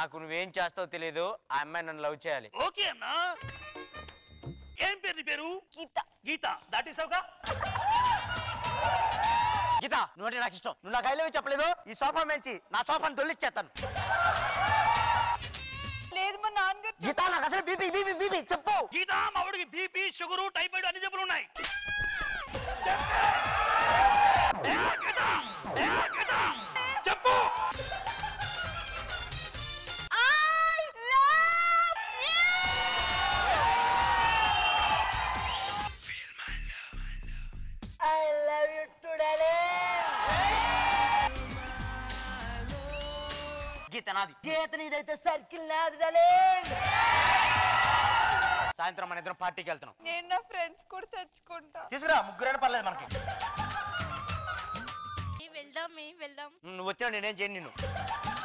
నాకు నువ్వేం చేస్తావో తెలియదు ఆ అమ్మాయి నన్ను లవ్ చేయాలి ఓకే అన్నా ఏం పేరు నీ పేరు గీత గీత దాటిసావుగా గీత నువ్వంటే నాకు ఇష్టం నువ్వు నాకు ఐలవి చెప్పలేదు ఈ సోఫా మంచి నా సోఫాని దొల్లిచ్చేస్తాను లేదు మా నాన్నగారు గీత నాకు అసలు బీపీ బీపీ బీపీ చెప్పు గీత మా వాడికి బీపీ షుగరు టైఫాయిడ్ అన్ని జబ్బులు ఉన్నాయి ఏ, గీత! ఏ, గీత! చెప్పు I love you! I love you too, darling. గీత నాది గీత నీదైతే సర్కిల్ నాది darling. సాయంత్రం మన ఇద్దరం పార్టీకి వెళ్తున్నాం నేను నా ఫ్రెండ్స్ కూడా తెచ్చుకుంటా తీసుకురా ముగ్గురైనా పర్లేదు మనకి వెళ్దాం వెళ్దాం నువ్వు వచ్చినా నేనేం చేయను నిన్ను